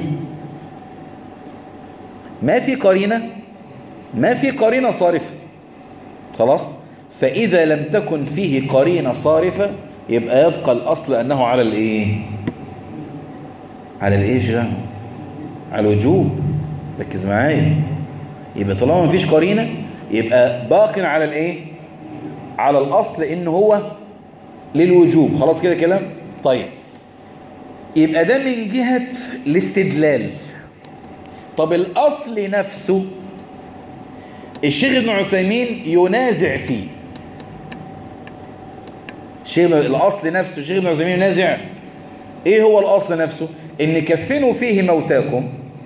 ما في قرينة ما في قرينة صارفة خلاص فإذا لم تكن فيه قرينة صارفة يبقى يبقى الأصل أنه على الإيه على الإيش ده على الوجوب ركز معايا يبقى طالما مفيش قرينة يبقى باق على الإيه على الأصل إن هو للوجوب خلاص كده كلام طيب يبقى ده من جهة الاستدلال طب الأصل نفسه الشيخ ابن عثيمين ينازع فيه الشيخ الأصل نفسه الشيخ ابن عثيمين ينازع ايه هو الأصل نفسه ان كفنوا فيه موتاكم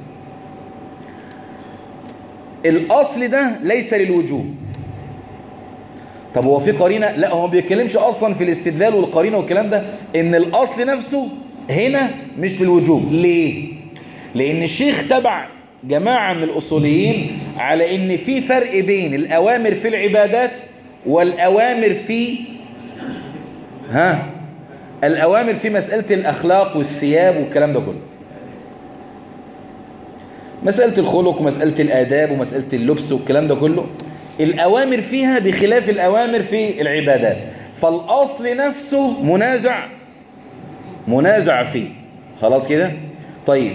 الأصل ده ليس للوجوب طب هو في قرينة لا هو ما بيتكلمش أصلا في الاستدلال والقرينة والكلام ده ان الأصل نفسه هنا مش للوجوب ليه لأن الشيخ تبع جماعة من الأصوليين على ان في فرق بين الأوامر في العبادات والأوامر في ها الأوامر في مسألة الأخلاق والثياب والكلام ده كله مسألة الخلق ومسألة الآداب ومسألة اللبس والكلام ده كله الأوامر فيها بخلاف الأوامر في العبادات فالأصل نفسه منازع منازع فيه خلاص كده طيب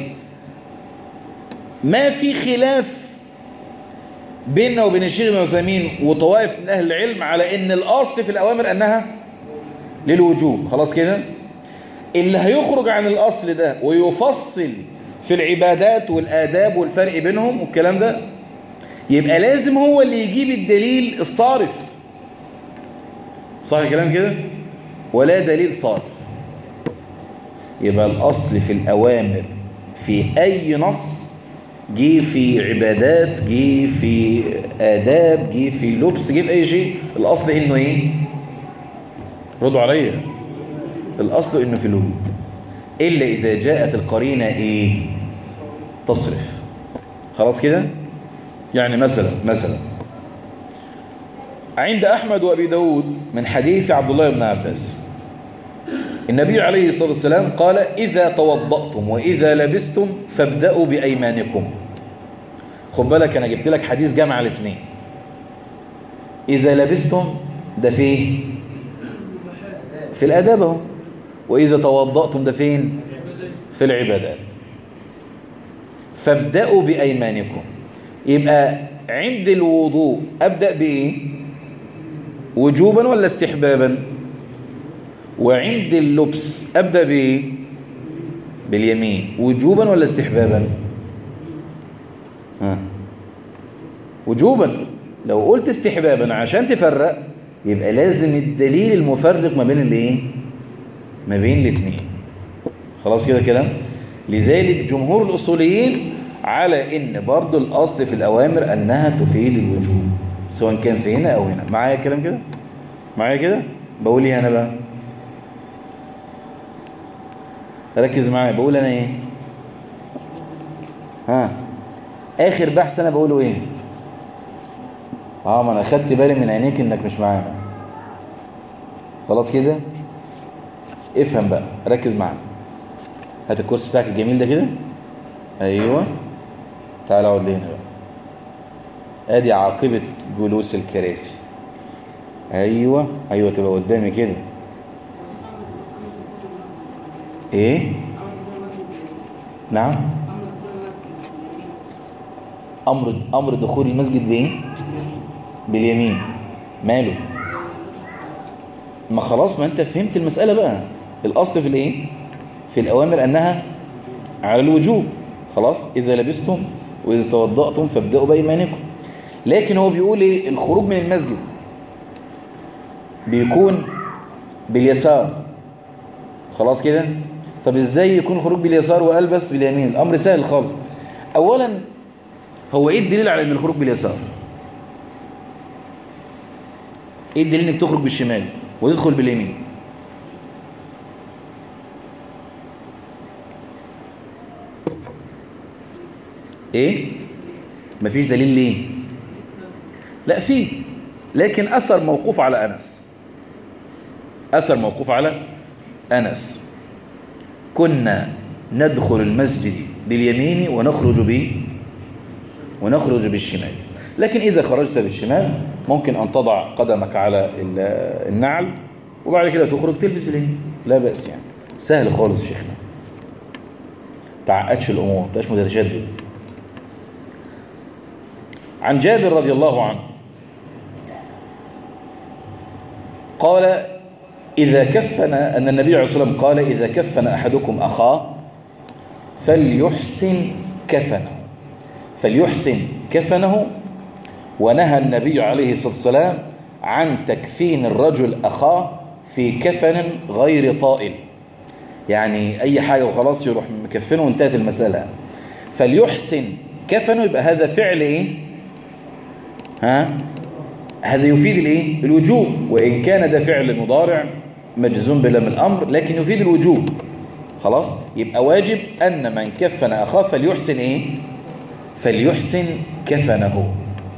ما في خلاف بيننا وبين الشيخ ابن عثيمين وطوائف من أهل العلم على أن الأصل في الأوامر أنها للوجوب خلاص كده اللي هيخرج عن الأصل ده ويفصل في العبادات والآداب والفرق بينهم والكلام ده يبقى لازم هو اللي يجيب الدليل الصارف صح الكلام كده ولا دليل صارف يبقى الأصل في الأوامر في أي نص جه في عبادات جه في آداب جه في لبس جه في أي شيء الأصل إنه إيه ردوا عليا الأصل إنه في الوجود إلا إذا جاءت القرينة إيه تصرف خلاص كده يعني مثلا مثلا عند أحمد وأبي داود من حديث عبد الله بن عباس النبي عليه الصلاة والسلام قال إذا توضأتم وإذا لبستم فابدأوا بأيمانكم خد بالك أنا جبت لك حديث جمع الاثنين إذا لبستم ده فين في الآداب اهو وإذا توضأتم ده فين في العبادات فابدأوا بأيمانكم يبقى عند الوضوء أبدأ بإيه وجوبا ولا استحبابا وعند اللبس أبدأ بإيه باليمين وجوبا ولا استحبابا ها وجوبا لو قلت استحبابا عشان تفرق يبقى لازم الدليل المفرق ما بين الايه ما بين الاثنين خلاص كده كلام لذلك جمهور الاصوليين على ان برضو الاصل في الاوامر انها تفيد الوجوب سواء كان في هنا او هنا معايا كلام كده معايا كده بقول ايه انا بقى ركز معايا بقول انا ايه ها اخر بحث انا بقوله ايه اه ما انا خدت بالي من عينيك انك مش معانا خلاص كده افهم بقى ركز معانا هات الكرسي بتاعك الجميل ده كده ايوه تعال اقعد لي هنا بقى ادي عاقبة جلوس الكراسي ايوه ايوه تبقى قدامي كده ايه نعم امر امر دخول المسجد بايه باليمين ماله ما خلاص ما انت فهمت المسألة بقى الاصل في الايه في الاوامر انها على الوجوب خلاص اذا لبستم واذا توضأتم فابدأوا بايمانكم لكن هو بيقول ايه الخروج من المسجد بيكون باليسار خلاص كده طب ازاي يكون خروج باليسار والبس باليمين الامر سهل خالص اولا هو ايه الدليل على ان الخروج باليسار ايه الدليل انك تخرج بالشمال وتدخل باليمين ايه مفيش دليل ليه لا فيه لكن اثر موقوف على انس اثر موقوف على انس كنا ندخل المسجد باليمين ونخرج به ونخرج بالشمال لكن إذا خرجت بالشمال ممكن أن تضع قدمك على ال- النعل وبعد كده تخرج تلبس باليمين لا بأس يعني سهل خالص شيخنا تعقدش الأمور مش متشدد عن جابر رضي الله عنه قال إذا كفن أن النبي عليه الصلاة والسلام قال إذا كفن أحدكم أخاه فليحسن كفنه فليحسن كفنه ونهى النبي عليه الصلاة والسلام عن تكفين الرجل أخاه في كفن غير طائل يعني أي حاجة وخلاص يروح مكفنه وانتهت المسألة فليحسن كفنه يبقى هذا فعل إيه ها هذا يفيد الايه الوجوب وان كان ده فعل مضارع مجزوم بلام الامر لكن يفيد الوجوب خلاص يبقى واجب ان من كفن اخاه فليحسن ايه فليحسن كفنه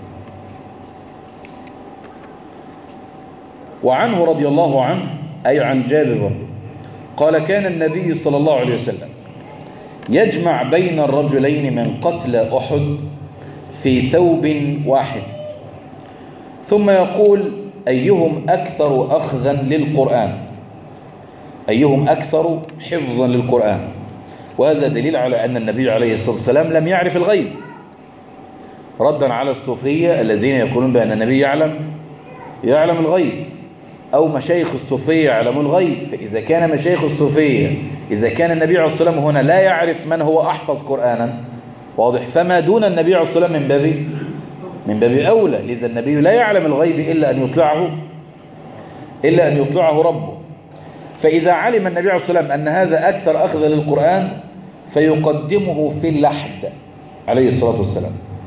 وعنه رضي الله عنه اي عن جابر برضه قال كان النبي صلى الله عليه وسلم يجمع بين الرجلين من قتل احد في ثوب واحد ثم يقول أيهم أكثر أخذا للقرآن أيهم أكثر حفظا للقرآن وهذا دليل على أن النبي عليه الصلاة والسلام لم يعرف الغيب ردا على الصوفية الذين يقولون بأن النبي يعلم يعلم الغيب أو مشايخ الصوفية يعلموا الغيب فإذا كان مشايخ الصوفية إذا كان النبي عليه الصلاة والسلام هنا لا يعرف من هو أحفظ قرآنا واضح فما دون النبي عليه الصلاة والسلام من باب من باب أولى لذا النبي لا يعلم الغيب إلا أن يطلعه إلا أن يطلعه ربه فإذا علم النبي عليه الصلاة والسلام أن هذا أكثر أخذ للقرآن فيقدمه في اللحد عليه الصلاة والسلام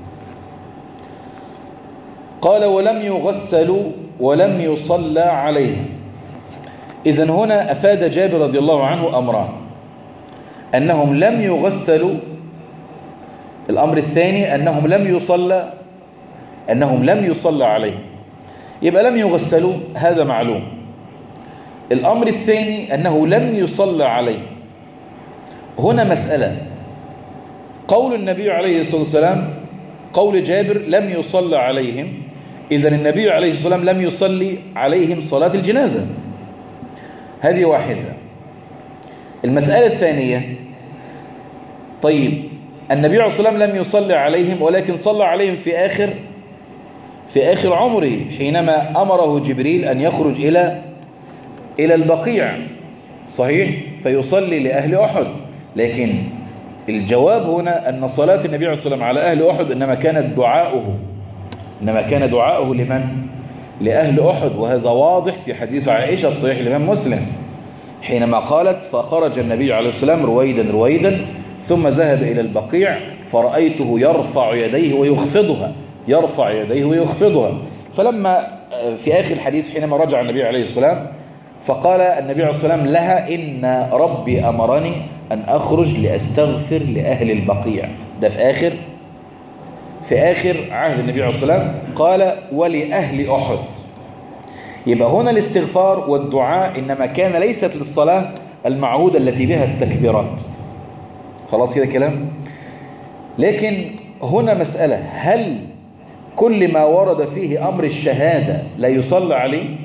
قال ولم يغسلوا ولم يصلى عليه إذا هنا أفاد جابر رضي الله عنه أمران أنهم لم يغسلوا الأمر الثاني أنهم لم يصلى أنهم لم يصلى عليهم يبقى لم يغسلوا هذا معلوم الأمر الثاني أنه لم يصلى عليهم هنا مسألة قول النبي عليه الصلاة والسلام قول جابر لم يصلى عليهم إذا النبي عليه الصلاة والسلام لم يصلي عليهم صلاة الجنازة هذه واحدة المسألة الثانية طيب النبي عليه الصلاة والسلام لم يصلي عليهم ولكن صلى عليهم في آخر في آخر عمره حينما أمره جبريل أن يخرج إلى إلى البقيع صحيح فيصلي لأهل أحد لكن الجواب هنا أن صلاة النبي عليه الصلاة والسلام على أهل أحد إنما كانت دعاؤه إنما كان دعاؤه لمن؟ لأهل أحد وهذا واضح في حديث عائشة في صحيح الإمام مسلم حينما قالت فخرج النبي عليه السلام رويدا رويدا ثم ذهب إلى البقيع فرأيته يرفع يديه ويخفضها يرفع يديه ويخفضها فلما في آخر الحديث حينما رجع النبي عليه السلام فقال النبي عليه السلام لها إن ربي أمرني أن أخرج لأستغفر لأهل البقيع ده في آخر في آخر عهد النبي عليه السلام قال ولأهل أحد يبقى هنا الاستغفار والدعاء إنما كان ليست للصلاة المعهودة التي بها التكبيرات خلاص كده كلام لكن هنا مسألة هل كل ما ورد فيه أمر الشهادة لا يصلى عليه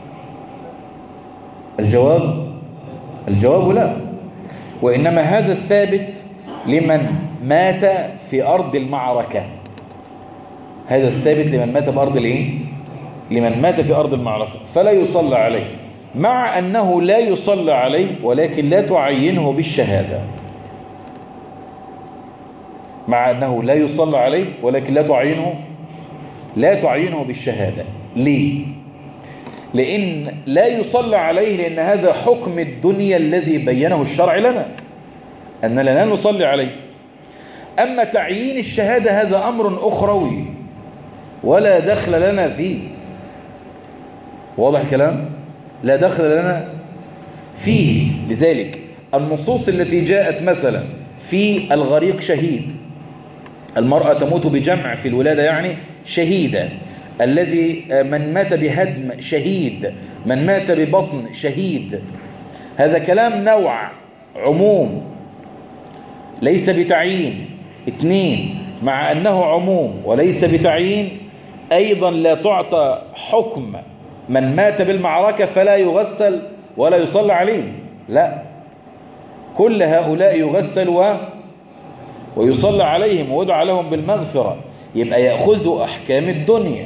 الجواب الجواب لا وإنما هذا الثابت لمن مات في أرض المعركة هذا الثابت لمن مات بأرض الايه لمن مات في أرض المعركة فلا يصلى عليه مع أنه لا يصلى عليه ولكن لا تعينه بالشهادة مع أنه لا يصلى عليه ولكن لا تعينه لا تعينه بالشهادة ليه لأن لا يصلى عليه لأن هذا حكم الدنيا الذي بينه الشرع لنا أننا لا نصلي عليه أما تعيين الشهادة هذا أمر أخروي ولا دخل لنا فيه واضح الكلام لا دخل لنا فيه لذلك النصوص التي جاءت مثلا في الغريق شهيد المرأة تموت بجمع في الولادة يعني شهيدة الذي من مات بهدم شهيد من مات ببطن شهيد هذا كلام نوع عموم ليس بتعيين اثنين مع أنه عموم وليس بتعيين أيضا لا تعطى حكم من مات بالمعركة فلا يغسل ولا يصلى عليه لا كل هؤلاء يغسل و ويصلى عليهم ويدعى لهم بالمغفرة يبقى يأخذوا أحكام الدنيا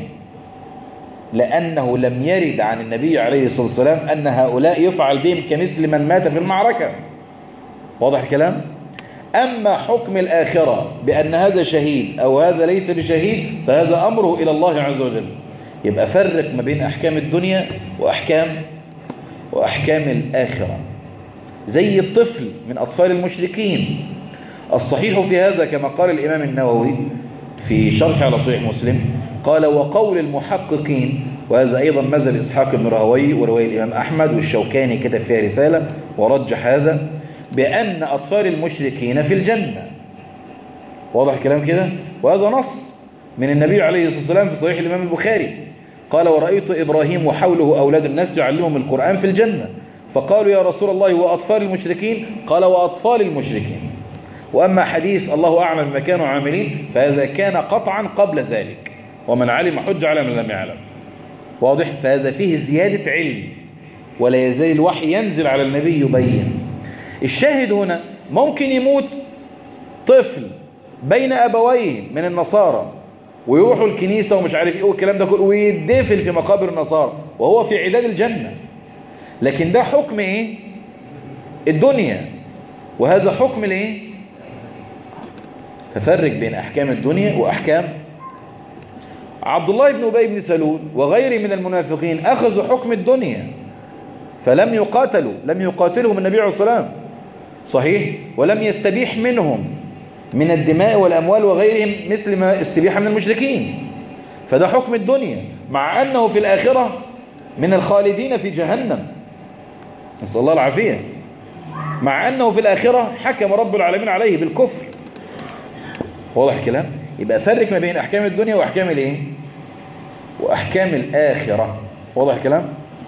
لأنه لم يرد عن النبي عليه الصلاة والسلام أن هؤلاء يفعل بهم كمثل من مات في المعركة واضح الكلام؟ أما حكم الآخرة بأن هذا شهيد أو هذا ليس بشهيد فهذا أمره إلى الله عز وجل يبقى فرق ما بين أحكام الدنيا وأحكام وأحكام الآخرة زي الطفل من أطفال المشركين الصحيح في هذا كما قال الإمام النووي في شرح على صحيح مسلم قال وقول المحققين وهذا أيضا مذهب إسحاق بن راهوي ورواية الإمام أحمد والشوكاني كتب فيها رسالة ورجح هذا بأن أطفال المشركين في الجنة واضح الكلام كده وهذا نص من النبي عليه الصلاة والسلام في صحيح الإمام البخاري قال ورأيت إبراهيم وحوله أولاد الناس يعلمهم القرآن في الجنة فقالوا يا رسول الله وأطفال المشركين قال وأطفال المشركين وأما حديث الله أعلم ما كانوا عاملين فهذا كان قطعا قبل ذلك ومن علم حج على من لم يعلم واضح فهذا فيه زيادة علم ولا يزال الوحي ينزل على النبي يبين الشاهد هنا ممكن يموت طفل بين أبويه من النصارى ويروحوا الكنيسة ومش عارف ايه والكلام ده كله ويدفن في مقابر النصارى وهو في عداد الجنة لكن ده حكم ايه الدنيا وهذا حكم الايه ففرق بين احكام الدنيا واحكام عبد الله بن ابي بن سلول وغيره من المنافقين اخذوا حكم الدنيا فلم يقاتلوا لم يقاتلهم النبي عليه الصلاه والسلام صحيح ولم يستبيح منهم من الدماء والأموال وغيرهم مثل ما استبيح من المشركين فده حكم الدنيا مع أنه في الآخرة من الخالدين في جهنم نسأل الله العافية مع أنه في الآخرة حكم رب العالمين عليه بالكفر واضح الكلام يبقى فرق ما بين أحكام الدنيا وأحكام الإيه وأحكام الآخرة واضح الكلام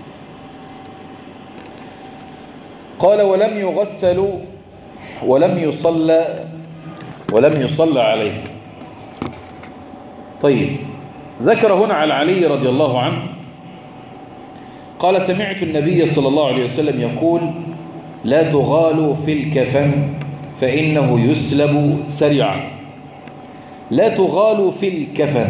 قال ولم يغسلوا ولم يصلى ولم يصلى عليه طيب ذكر هنا على علي رضي الله عنه قال سمعت النبي صلى الله عليه وسلم يقول لا تغالوا في الكفن فإنه يسلب سريعا لا تغالوا في الكفن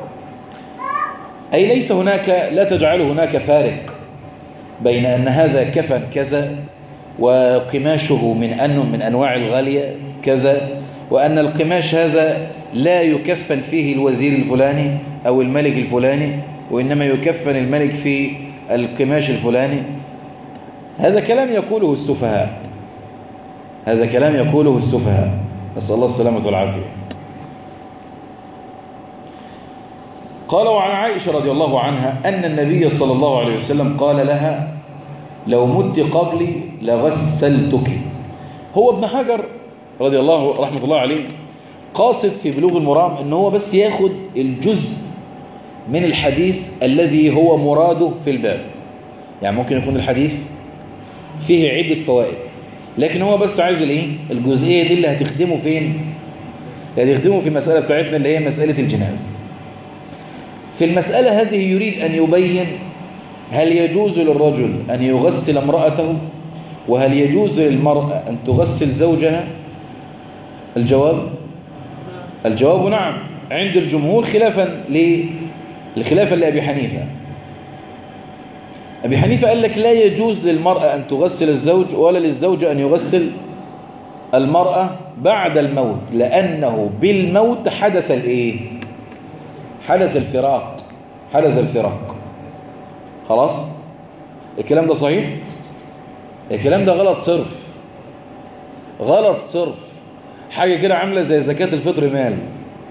أي ليس هناك لا تجعل هناك فارق بين أن هذا كفن كذا وقماشه من أن من أنواع الغالية كذا وأن القماش هذا لا يكفن فيه الوزير الفلاني أو الملك الفلاني وإنما يكفن الملك في القماش الفلاني هذا كلام يقوله السفهاء هذا كلام يقوله السفهاء نسأل الله السلامة والعافية قال وعن عائشة رضي الله عنها أن النبي صلى الله عليه وسلم قال لها لو مت قبلي لغسلتك هو ابن حجر رضي الله رحمة الله عليه قاصد في بلوغ المرام ان هو بس ياخد الجزء من الحديث الذي هو مراده في الباب يعني ممكن يكون الحديث فيه عدة فوائد لكن هو بس عايز الايه الجزئية دي اللي هتخدمه فين اللي هتخدمه في المسألة بتاعتنا اللي هي مسألة الجناز في المسألة هذه يريد أن يبين هل يجوز للرجل أن يغسل امرأته وهل يجوز للمرأة أن تغسل زوجها الجواب الجواب نعم عند الجمهور خلافا للخلافا لأبي حنيفة أبي حنيفة قال لك لا يجوز للمرأة أن تغسل الزوج ولا للزوج أن يغسل المرأة بعد الموت لأنه بالموت حدث الإيه حدث الفراق حدث الفراق خلاص الكلام ده صحيح الكلام ده غلط صرف غلط صرف حاجة كده عاملة زي زكاة الفطر مال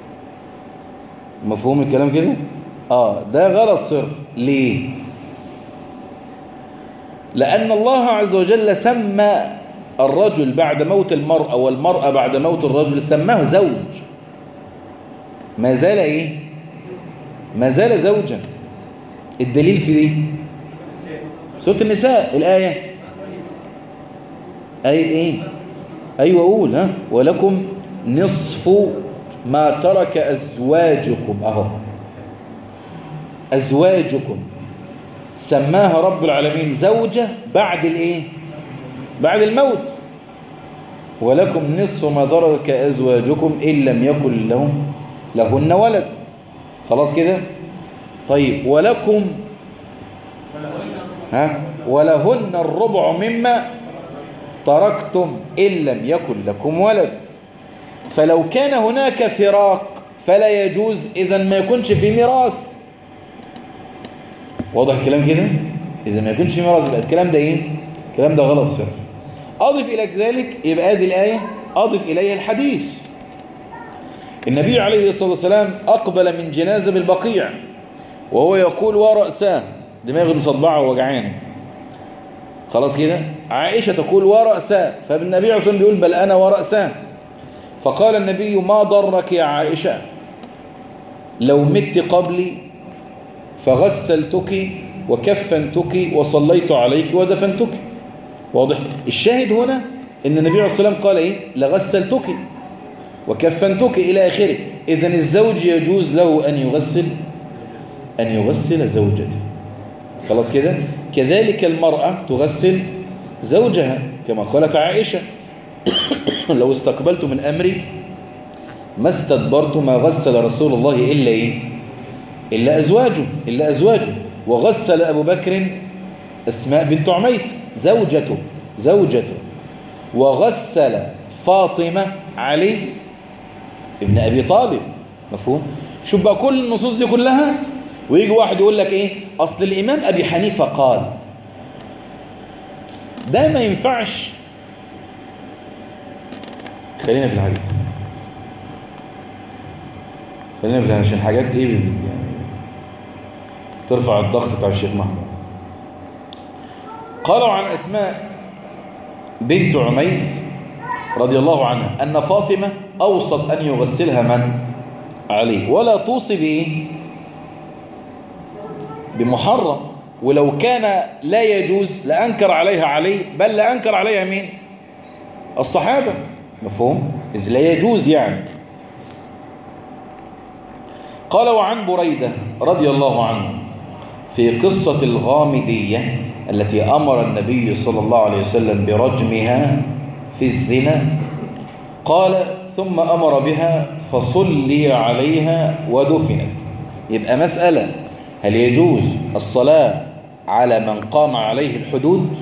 مفهوم الكلام كده اه ده غلط صرف ليه لأن الله عز وجل سمى الرجل بعد موت المرأة والمرأة بعد موت الرجل سماه زوج ما زال ايه ما زال زوجا الدليل في دي سورة النساء الآية آية ايه ايوه قول ها ولكم نصف ما ترك ازواجكم اهو ازواجكم سماها رب العالمين زوجة بعد الايه بعد الموت ولكم نصف ما ترك ازواجكم ان لم يكن لهم لهن ولد خلاص كده طيب ولكم ها ولهن الربع مما تركتم إن لم يكن لكم ولد فلو كان هناك فراق فلا يجوز إذا ما يكونش في ميراث واضح الكلام كده إذا ما يكونش في ميراث يبقى الكلام ده إيه الكلام ده غلط صرف أضف إلى ذلك يبقى هذه الآية أضف إليها الحديث النبي عليه الصلاة والسلام أقبل من جنازة بالبقيع وهو يقول ورأساه دماغي مصدعة ووجعاني خلاص كده عائشة تقول ورأساه فالنبي عليه الصلاة والسلام بيقول بل أنا ورأساه فقال النبي ما ضرك يا عائشة لو مت قبلي فغسلتك وكفنتك وصليت عليك ودفنتك واضح الشاهد هنا ان النبي عليه الصلاة والسلام قال ايه لغسلتك وكفنتك إلى آخره إذا الزوج يجوز له أن يغسل أن يغسل زوجته خلاص كده كذلك المرأة تغسل زوجها كما قالت عائشة لو استقبلت من أمري ما استدبرت ما غسل رسول الله إلا إيه إلا أزواجه إلا أزواجه وغسل أبو بكر أسماء بنت عميس زوجته زوجته وغسل فاطمة علي ابن أبي طالب مفهوم شوف بقى كل النصوص دي كلها ويجي واحد يقول لك ايه اصل الامام ابي حنيفه قال ده ما ينفعش خلينا في الحديث خلينا في الحديث عشان حاجات ايه يعني ترفع الضغط بتاع الشيخ محمود قالوا عن اسماء بنت عميس رضي الله عنها ان فاطمه اوصت ان يغسلها من عليه ولا توصي بايه بمحرم ولو كان لا يجوز لأنكر عليها علي بل لأنكر عليها مين الصحابة مفهوم إذ لا يجوز يعني قال وعن بريدة رضي الله عنه في قصة الغامدية التي أمر النبي صلى الله عليه وسلم برجمها في الزنا قال ثم أمر بها فصلي عليها ودفنت يبقى مسألة هل يجوز الصلاة على من قام عليه الحدود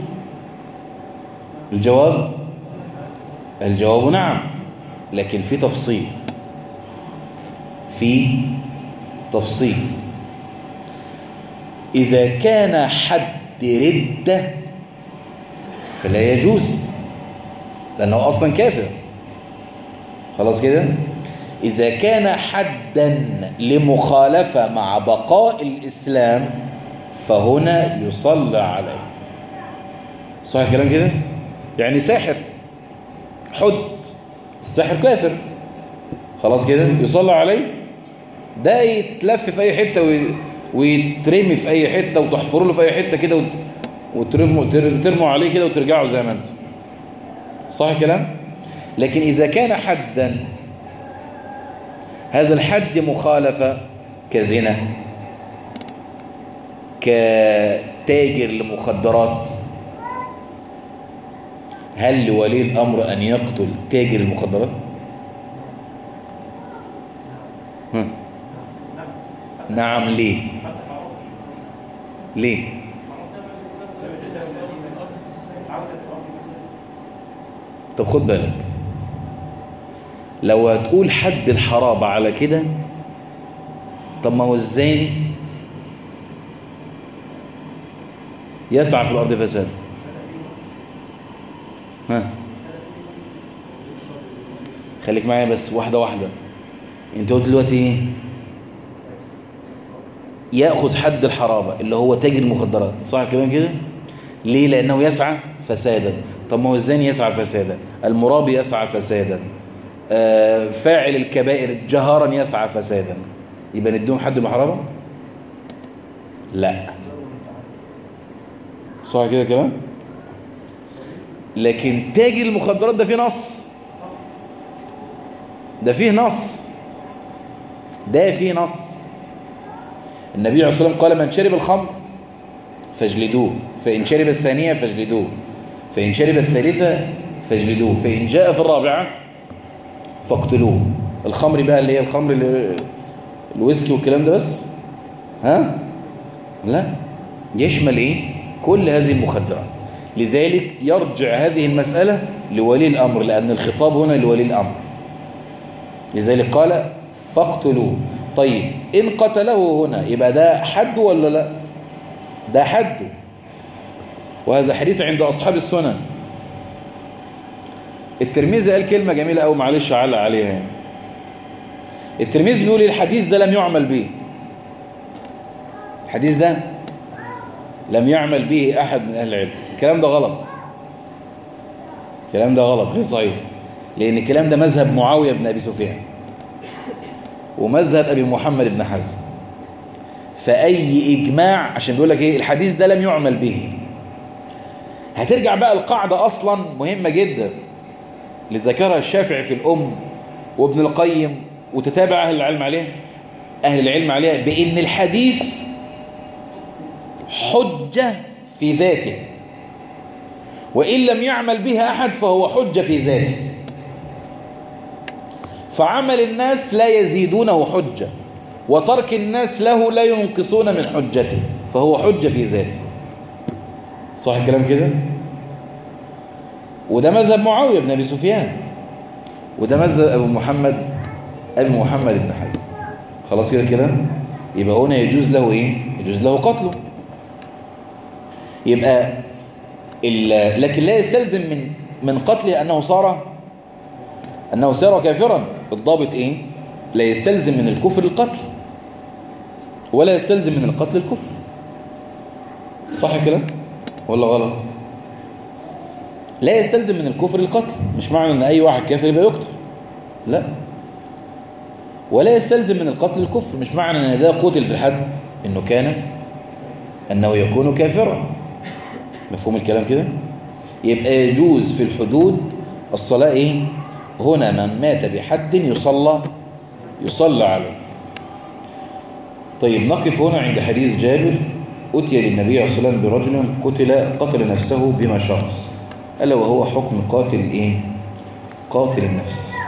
الجواب الجواب نعم لكن في تفصيل في تفصيل إذا كان حد ردة فلا يجوز لأنه أصلا كافر خلاص كده إذا كان حدا لمخالفة مع بقاء الإسلام فهنا يصلى عليه صحيح الكلام كده يعني ساحر حد الساحر كافر خلاص كده يصلى عليه ده يتلف في أي حتة وي- ويترمي في أي حتة وتحفروا له في أي حتة كده وت- وترموا تر- ترموا عليه كده وترجعوا زي ما انتم صح الكلام لكن إذا كان حدا هذا الحد مخالفة كزنا كتاجر لمخدرات هل لولي الأمر أن يقتل تاجر المخدرات؟ ها. نعم ليه؟ ليه؟ طب خد بالك لو هتقول حد الحرابة على كده طب ما هو الزاني يسعى في الأرض فساد ها خليك معايا بس واحدة واحدة انت قلت دلوقتي ايه يأخذ حد الحرابة اللي هو تاجر المخدرات صح الكلام كده ليه لأنه يسعى فسادا طب ما هو الزاني يسعى فسادا المرابي يسعى فسادا آه، فاعل الكبائر جهارا يسعى فسادا يبقى نديهم حد المحرمة لا صح كده كلام لكن تاجر المخدرات ده فيه نص ده فيه نص ده فيه نص النبي عليه الصلاة والسلام قال من شرب الخمر فاجلدوه فإن شرب الثانية فاجلدوه فإن شرب الثالثة فاجلدوه فإن جاء في الرابعة فاقتلوه الخمر بقى اللي هي الخمر اللي الويسكي والكلام ده بس ها لا يشمل ايه كل هذه المخدرات لذلك يرجع هذه المسألة لولي الأمر لأن الخطاب هنا لولي الأمر لذلك قال فاقتلوه طيب إن قتله هنا يبقى ده حد ولا لا ده حده وهذا حديث عند أصحاب السنن الترمذي قال كلمة جميلة أو معلش علق عليها يعني. الترمذي بيقول الحديث ده لم يعمل به الحديث ده لم يعمل به أحد من أهل العلم الكلام ده غلط الكلام ده غلط غير صحيح لأن الكلام ده مذهب معاوية بن أبي سفيان ومذهب أبي محمد بن حزم فأي إجماع عشان بيقول لك إيه الحديث ده لم يعمل به هترجع بقى القاعدة أصلا مهمة جدا اللي ذكرها الشافعي في الأم وابن القيم وتتابع أهل العلم عليها أهل العلم عليها بأن الحديث حجة في ذاته وإن لم يعمل بها أحد فهو حجة في ذاته فعمل الناس لا يزيدونه حجة وترك الناس له لا ينقصون من حجته فهو حجة في ذاته صح الكلام كده وده مذهب معاوية بن أبي سفيان وده مذهب أبو محمد أبي محمد بن حزم خلاص كده الكلام يبقى هنا يجوز له إيه يجوز له قتله يبقى ال- لكن لا يستلزم من من قتله أنه صار أنه صار كافرا الضابط إيه لا يستلزم من الكفر القتل ولا يستلزم من القتل الكفر صح الكلام ولا غلط لا يستلزم من الكفر القتل مش معنى ان اي واحد كافر يبقى يقتل لا ولا يستلزم من القتل الكفر مش معنى ان ده قتل في الحد انه كان انه يكون كافرا مفهوم الكلام كده يبقى يجوز في الحدود الصلاة ايه هنا من مات بحد يصلى يصلى عليه طيب نقف هنا عند حديث جابر أتي للنبي عليه الصلاة والسلام برجل قتل قتل نفسه بما شخص ألا وهو حكم قاتل إيه؟ قاتل النفس